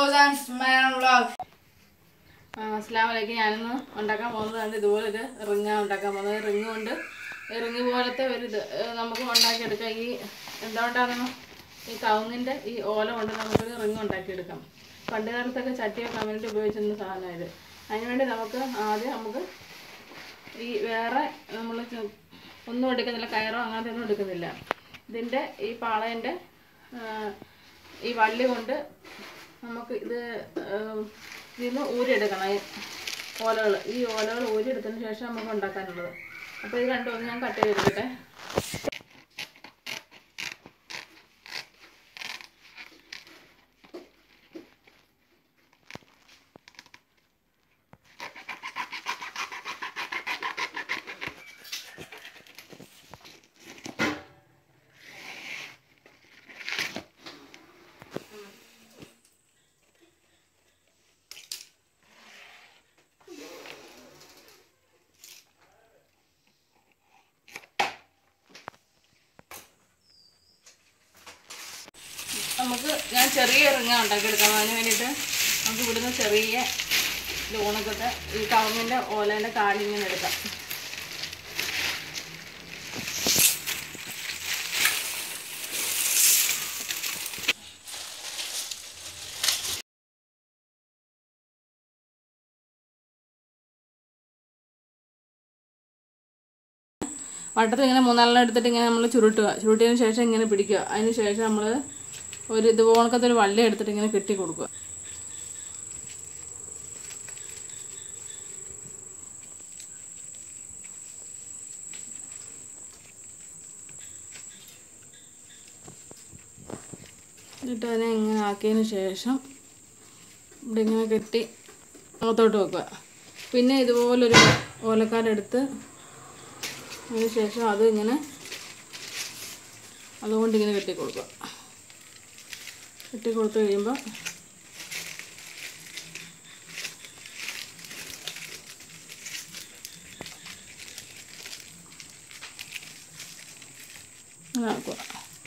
ഫൗസൻഡ് Malayalam vlog അസ്ലാം വലൈക്കും ഞാനിന്ന് ഉണ്ടാക്കാൻ പോകുന്നതാണ് ഇതുപോലെ ഒരു റിങ്ങാണ് ഉണ്ടാക്കാൻ പോകുന്നത് റിങ് കൊണ്ട് റിങ് പോലത്തെ ഒരു ഇത് ഏഹ് നമുക്ക് ഉണ്ടാക്കിയെടുക്കാം ഈ എന്താ ഉണ്ടാക്കണം ഈ കവുങ്ങിൻ്റെ ഈ ഓല കൊണ്ട് നമുക്കൊരു റിങ് ഉണ്ടാക്കിയെടുക്കാം പണ്ട് കാലത്തൊക്കെ ചട്ടിയൊക്കെ വേണ്ടി ഉപയോഗിച്ചിരുന്ന സാധനം ഇത് അതിനുവേണ്ടി നമുക്ക് ആദ്യം നമുക്ക് ഈ വേറെ നമ്മൾ ഒന്നും എടുക്കുന്നില്ല കയറോ അങ്ങനത്തെ ഒന്നും എടുക്കുന്നില്ല ഇതിൻ്റെ ഈ പാളയൻ്റെ ഈ വള്ളി കൊണ്ട് നമുക്ക് ഇത് ഏം, ഇതിൽ നിന്ന് ഊരിയെടുക്കണം ഈ ഓലകൾ ഈ ഓലകൾ ഊരിയെടുത്തതിന് ശേഷം നമുക്ക് ഉണ്ടാക്കാനുള്ളത് അപ്പോൾ ഇത് രണ്ടും ഒന്ന് ഞാൻ കട്ട് ചെയ്തെടുക്കട്ടെ നമുക്ക് ഞാൻ ചെറിയ റിങ്ങ ഉണ്ടാക്കിയെടുക്കാം അതിന് വേണ്ടിയിട്ട് നമുക്ക് ഇവിടുന്ന് ചെറിയ ലൂണൊക്കെ ഈ കവുങ്ങിൻ്റെ ഓലേൻ്റെ കാലിങ്ങനെ എടുക്കാം വട്ടത്തിൽ ഇങ്ങനെ മൂന്നാലെണ്ണം എടുത്തിട്ട് ഇങ്ങനെ നമ്മൾ ചുരുട്ടുക ചുരുട്ടിയതിന് ശേഷം ഇങ്ങനെ പിടിക്കുക അതിന് ശേഷം നമ്മൾ ഒരു ഇതുപോലത്തെ ഒരു വള്ളി എടുത്തിട്ട് ഇങ്ങനെ കെട്ടി കൊടുക്കുക എന്നിട്ട് അതിനെ ഇങ്ങനെ ആക്കിയതിന് ശേഷം ഇവിടെ ഇങ്ങനെ കെട്ടി അകത്തോട്ട് വെക്കുക പിന്നെ ഇതുപോലൊരു ഓലക്കാരെടുത്ത് അതിന് ശേഷം അത് ഇങ്ങനെ അതുകൊണ്ട് ഇങ്ങനെ കെട്ടി കൊടുക്കുക കെട്ടി കൊടുത്തു കഴിയുമ്പോൾ അങ്ങനെ ആക്കുക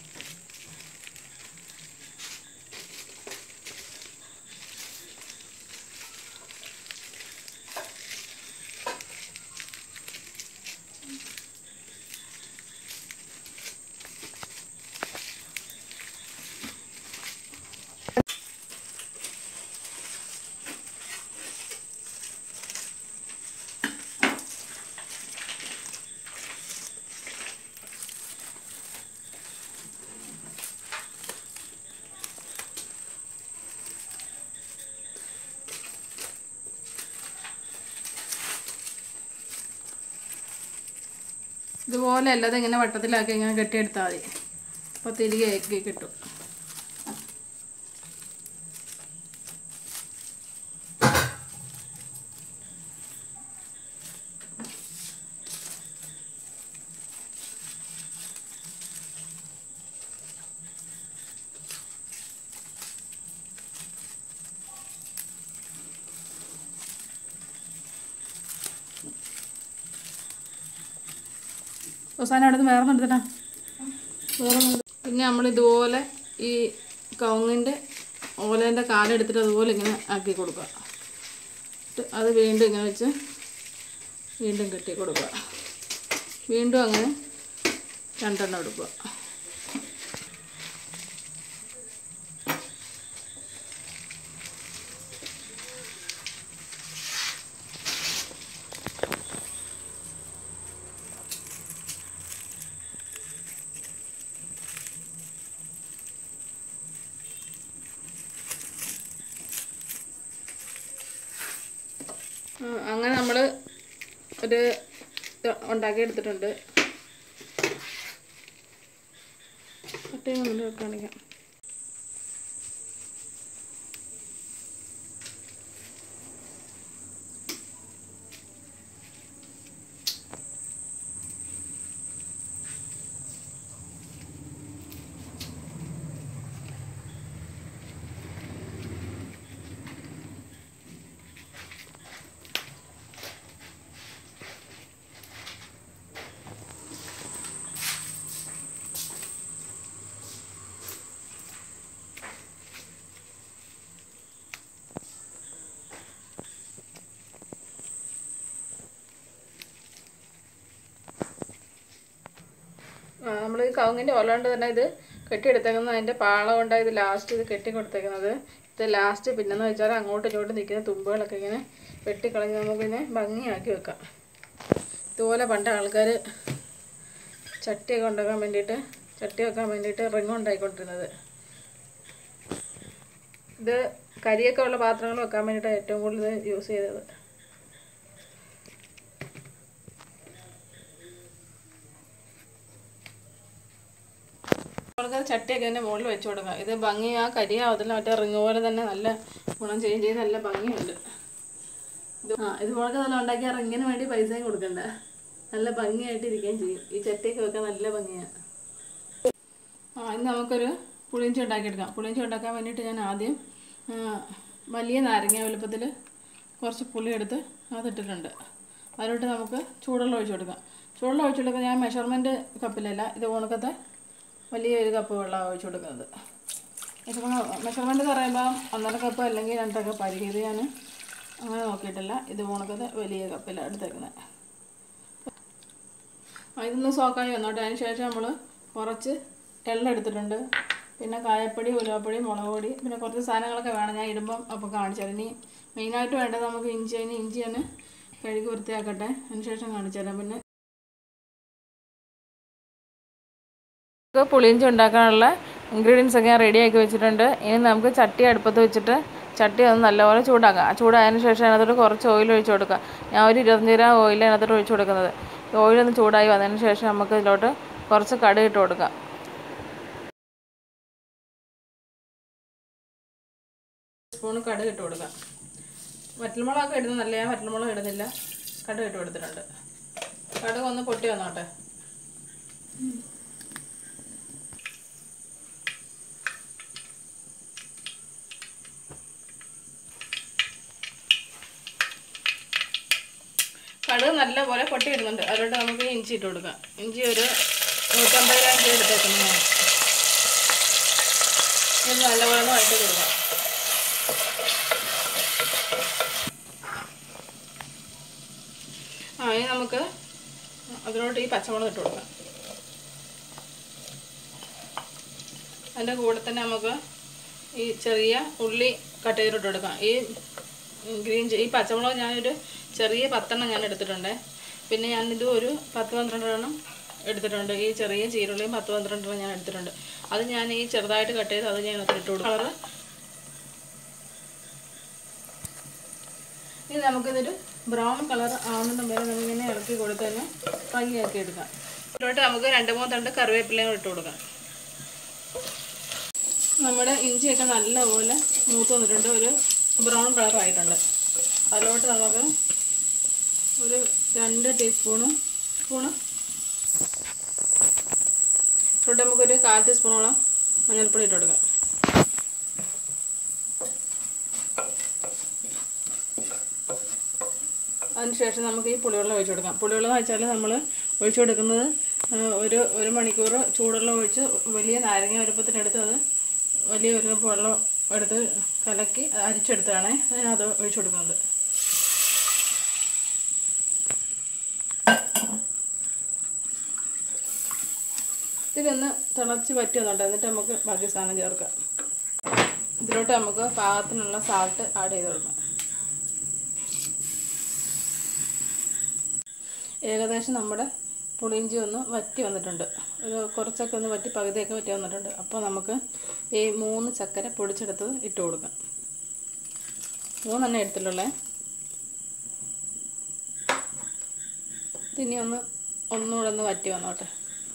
ഇതുപോലെ അല്ലാതെ ഇങ്ങനെ വട്ടത്തിലാക്കി ഇങ്ങനെ കെട്ടിയെടുത്താൽ മതി അപ്പോൾ തിരികെ ആക്കി കിട്ടും അവസാനം അവിടെ നിന്ന് വേറെ എടുത്തിട്ടാ വേറെ പിന്നെ നമ്മൾ ഇതുപോലെ ഈ കവുങ്ങിൻ്റെ ഓലേൻ്റെ കാലെടുത്തിട്ട് അതുപോലെ ഇങ്ങനെ ആക്കി കൊടുക്കുക എന്നിട്ട് അത് വീണ്ടും ഇങ്ങനെ വെച്ച് വീണ്ടും കെട്ടി കൊടുക്കുക വീണ്ടും അങ്ങനെ രണ്ടെണ്ണം എടുക്കുക ആ, അങ്ങനെ നമ്മൾ ഒരു ഇത് ഉണ്ടാക്കിയെടുത്തിട്ടുണ്ട് കട്ടയും കൊണ്ട് കാണിക്കാം നമ്മൾ ഈ കവുങ്ങിൻ്റെ ഓല കൊണ്ട് തന്നെ ഇത് കെട്ടിയെടുത്തേക്കുന്നത് അതിൻ്റെ പാള കൊണ്ടാണ് ഇത് ലാസ്റ്റ് ഇത് കെട്ടി കൊടുത്തേക്കുന്നത് ഇത് ലാസ്റ്റ് പിന്നെന്ന് വെച്ചാൽ അങ്ങോട്ടും ഇങ്ങോട്ടും നിൽക്കുന്ന തുമ്പുകളൊക്കെ ഇങ്ങനെ വെട്ടിക്കളഞ്ഞ് നമുക്കിങ്ങനെ ഭംഗിയാക്കി വെക്കാം ഇതുപോലെ പണ്ട് ആൾക്കാർ ചട്ടിയൊക്കെ ഉണ്ടാക്കാൻ വേണ്ടിയിട്ട് ചട്ടി വെക്കാൻ വേണ്ടിയിട്ട് റിങ് ഉണ്ടായിക്കൊണ്ടിരുന്നത് ഇത് കരിയൊക്കെ ഉള്ള പാത്രങ്ങൾ വെക്കാൻ വേണ്ടിയിട്ടാണ് ഏറ്റവും കൂടുതൽ യൂസ് ചെയ്തത് നമ്മൾക്ക് ചട്ടിയൊക്കെ അതിൻ്റെ മുകളിൽ വെച്ച് കൊടുക്കാം ഇത് ഭംഗി ആ കരിയാവത്തില്ല മറ്റേ റിങ് പോലെ തന്നെ നല്ല ഗുണം ചെയ്യും ചെയ്ത് നല്ല ഭംഗിയുണ്ട് ഇത് ആ ഇതുപോലൊക്കെ നല്ല ഉണ്ടാക്കിയ റിങ്ങിന് വേണ്ടി പൈസയും കൊടുക്കണ്ട നല്ല ഭംഗിയായിട്ട് ഇരിക്കുകയും ചെയ്യും ഈ ചട്ടിയൊക്കെ വെക്കാൻ നല്ല ഭംഗിയാണ് ആ ഇന്ന് നമുക്കൊരു പുളിയിഞ്ചി ഉണ്ടാക്കിയെടുക്കാം പുളിയിഞ്ചി ഉണ്ടാക്കാൻ വേണ്ടിയിട്ട് ഞാൻ ആദ്യം ആ, വലിയ നാരങ്ങ വലുപ്പത്തിൽ കുറച്ച് പുളി എടുത്ത് അതിട്ടിട്ടുണ്ട് അതിലോട്ട് നമുക്ക് ചൂടുവെള്ളം ഒഴിച്ച് കൊടുക്കാം ചൂടുവെള്ളം ഒഴിച്ച് കൊടുക്കാൻ ഞാൻ മെഷർമെൻറ്റ് കപ്പിലല്ല ഇത് ഉണക്കത്തെ വലിയൊരു കപ്പ് വെള്ളമാണ് ഒഴിച്ച് കൊടുക്കുന്നത് ഇതിപ്പോൾ മെഷർമെൻറ്റ് എന്ന് പറയുമ്പോൾ ഒന്നര കപ്പ് അല്ലെങ്കിൽ രണ്ടര കപ്പ് ആയിരിക്കും ഇത് ഞാൻ അങ്ങനെ നോക്കിയിട്ടില്ല ഇത് ഉണക്കത്തെ വലിയ കപ്പിലാണ് എടുത്തേക്കുന്നത് ആ, ഇതൊന്ന് സോക്കായി വന്നോട്ടെ അതിന് ശേഷം നമ്മൾ കുറച്ച് എള്ള എടുത്തിട്ടുണ്ട് പിന്നെ കായപ്പൊടി ഉലുവപ്പൊടി മുളക് പൊടി പിന്നെ കുറച്ച് സാധനങ്ങളൊക്കെ വേണം ഞാൻ ഇടുമ്പം അപ്പോൾ കാണിച്ചു ഇനി മെയിനായിട്ട് വേണ്ടത് നമുക്ക് ഇഞ്ചി അതിന് ഇഞ്ചി തന്നെ കഴുകി വൃത്തിയാക്കട്ടെ അതിന് ശേഷം കാണിച്ചു തരാം പിന്നെ നമുക്ക് പുളിയിഞ്ചി ഉണ്ടാക്കാനുള്ള ഇൻഗ്രീഡിയൻസ് ഒക്കെ ഞാൻ റെഡിയാക്കി വെച്ചിട്ടുണ്ട് ഇനി നമുക്ക് ചട്ടി അടുപ്പത്ത് വെച്ചിട്ട് ചട്ടി ഒന്ന് നല്ലപോലെ ചൂടാക്കാം ആ ചൂടായതിന് ശേഷം അതിനകത്തോട്ട് കുറച്ച് ഓയിൽ ഒഴിച്ച് കൊടുക്കുക ഞാൻ ഒരു ഇരുപത്തഞ്ച് ഗ്രാം ഓയിൽ അതിനകത്തോട്ട് ഒഴിച്ച് കൊടുക്കുന്നത് ഈ ഓയിലൊന്ന് ചൂടായി വന്നതിന് ശേഷം നമുക്ക് ഇതിലോട്ട് കുറച്ച് കടുക് ഇട്ട് കൊടുക്കാം സ്പൂൺ കടുക് ഇട്ട് കൊടുക്കാം വറ്റൽമുളകൊക്കെ ഇടുന്നത് നല്ല ഞാൻ വറ്റൽമുളക് ഇടുന്നില്ല കടുക് ഇട്ട് കൊടുത്തിട്ടുണ്ട് കടുക് ഒന്ന് പൊട്ടി വന്നോട്ടെ കടുക് നല്ലപോലെ പൊട്ടി ഇടുന്നുണ്ട് അതിലോട്ട് നമുക്ക് ഇഞ്ചി ഇട്ട് കൊടുക്കാം ഇഞ്ചി ഒരു നൂറ്റമ്പത് ഗ്രാം ഇഞ്ചി എടുത്തേക്കുന്നു ഞാൻ ഇത് നല്ലപോലെ ഒന്ന് വഴറ്റി കൊടുക്കാം ആ ഇനി നമുക്ക് അതിലോട്ട് ഈ പച്ചമുളക് ഇട്ട് കൊടുക്കാം അതിൻ്റെ കൂടെ തന്നെ നമുക്ക് ഈ ചെറിയ ഉള്ളി കട്ട് ചെയ്തിട്ട് കൊടുക്കാം ഈ ഗ്രീൻ ചി- ഈ പച്ചമുളക് ഞാനൊരു ചെറിയ പത്തെണ്ണം ഞാൻ എടുത്തിട്ടുണ്ട് പിന്നെ ഞാനിത് ഒരു പത്ത് പന്ത്രണ്ടെണ്ണം എടുത്തിട്ടുണ്ട് ഈ ചെറിയ ചീരുള്ളിയും പത്ത് പന്ത്രണ്ടെണ്ണം ഞാൻ എടുത്തിട്ടുണ്ട് അത് ഞാൻ ഈ ചെറുതായിട്ട് കട്ട് ചെയ്ത് അത് ഞാൻ അതിൽ ഇട്ട് കൊടുക്കും കളറ് ഇനി നമുക്കിതൊരു ബ്രൗൺ കളർ ആവുന്ന വരെ നമുക്കിങ്ങനെ ഇളക്കി കൊടുത്ത് തന്നെ ഭംഗിയാക്കി എടുക്കാം ഇതിലോട്ട് നമുക്ക് രണ്ട് മൂന്ന് തണ്ട് കറിവേപ്പിലയും ഇട്ട് കൊടുക്കാം നമ്മുടെ ഇഞ്ചിയൊക്കെ നല്ലപോലെ മൂത്ത് വന്നിട്ടുണ്ട് ഒരു ബ്രൗൺ കളർ ആയിട്ടുണ്ട് അതിലോട്ട് നമുക്ക് ഒരു രണ്ട് ടീസ്പൂണ് സ്പൂണ് ഇതിലോട്ട് നമുക്കൊരു കാൽ ടീസ്പൂണോളം മഞ്ഞൾപ്പൊടി ഇട്ട് കൊടുക്കാം അതിനുശേഷം നമുക്ക് ഈ പുളിവെള്ളം ഒഴിച്ചു കൊടുക്കാം പുളിവെള്ളം എന്ന് വെച്ചാൽ നമ്മൾ ഒഴിച്ചു കൊടുക്കുന്നത് ആ, ഒരു ഒരു മണിക്കൂർ ചൂടുവെള്ളം ഒഴിച്ച് വലിയ നാരങ്ങ വലുപ്പത്തിനെടുത്ത് അത് വലിയ ഒരു കപ്പ് വെള്ളം എടുത്ത് കലക്കി അരിച്ചെടുത്താണ് അതിനകത്ത് ഒഴിച്ചു കൊടുക്കുന്നത് ഇതിലൊന്ന് തിളച്ച് പറ്റി വന്നോട്ടെ എന്നിട്ട് നമുക്ക് ബാക്കി സാധനം ചേർക്കാം ഇതിലോട്ട് നമുക്ക് പാകത്തിനുള്ള സാൾട്ട് ആഡ് ചെയ്ത് കൊടുക്കാം ഏകദേശം നമ്മുടെ പുളിയിഞ്ചി ഒന്ന് വറ്റി വന്നിട്ടുണ്ട് ഒരു കുറച്ചൊക്കെ ഒന്ന് വറ്റി പകുതിയൊക്കെ വറ്റി വന്നിട്ടുണ്ട് അപ്പോൾ നമുക്ക് ഈ മൂന്ന് ചക്കര പൊടിച്ചെടുത്തത് ഇട്ട് കൊടുക്കാം മൂന്നെണ്ണം എടുത്തിട്ടുള്ളേ ഇനി ഒന്ന് ഒന്നുകൂടെ ഒന്ന് വറ്റി വന്നോട്ടെ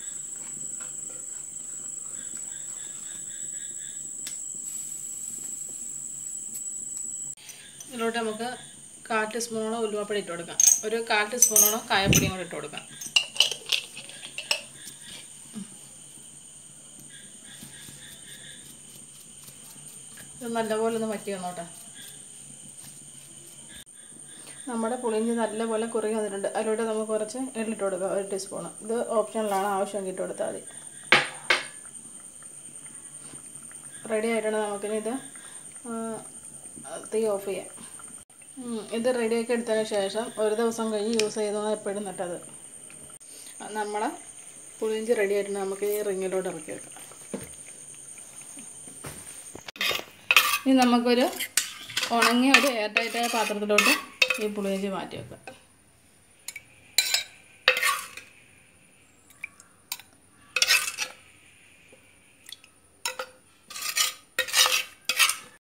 ഇതിലോട്ട് നമുക്ക് കാൽ ടീസ്പൂണോളം ഉലുവപ്പൊടി ഇട്ട് കൊടുക്കാം ഒരു കാൽ ടീസ്പൂണോളം കായപ്പൊടിയും കൂടെ ഇട്ട് കൊടുക്കാം ഇത് നല്ലപോലെ ഒന്ന് വറ്റി വന്നോട്ടെ നമ്മുടെ പുളിഞ്ചി നല്ലപോലെ കുറുകി വന്നിട്ടുണ്ട് അതിലോട്ട് നമുക്ക് കുറച്ച് എള്ളിട്ട് കൊടുക്കാം ഒരു ടീസ്പൂണ് ഇത് ഓപ്ഷനിലാണ് ആവശ്യമെങ്കിൽ ഇട്ട് കൊടുത്താൽ മതി റെഡി ആയിട്ടുണ്ട് നമുക്കിനി ഇത് ആ, തീ ഓഫ് ചെയ്യാം ഉം, ഇത് റെഡിയാക്കി എടുത്തതിന് ശേഷം ഒരു ദിവസം കഴിഞ്ഞ് യൂസ് ചെയ്തതാണ് എപ്പോഴും നട്ടത് നമ്മളെ പുളിയിഞ്ചി റെഡി ആയിട്ടുണ്ട് നമുക്ക് ഈ റിങ്ങിലോട്ട് ഇറക്കി വെക്കാം ഇനി നമുക്കൊരു ഉണങ്ങിയ ഒരു എയർ ടൈറ്റായ പാത്രത്തിലോട്ട് ഈ പുളിയിഞ്ചി മാറ്റി വെക്കാം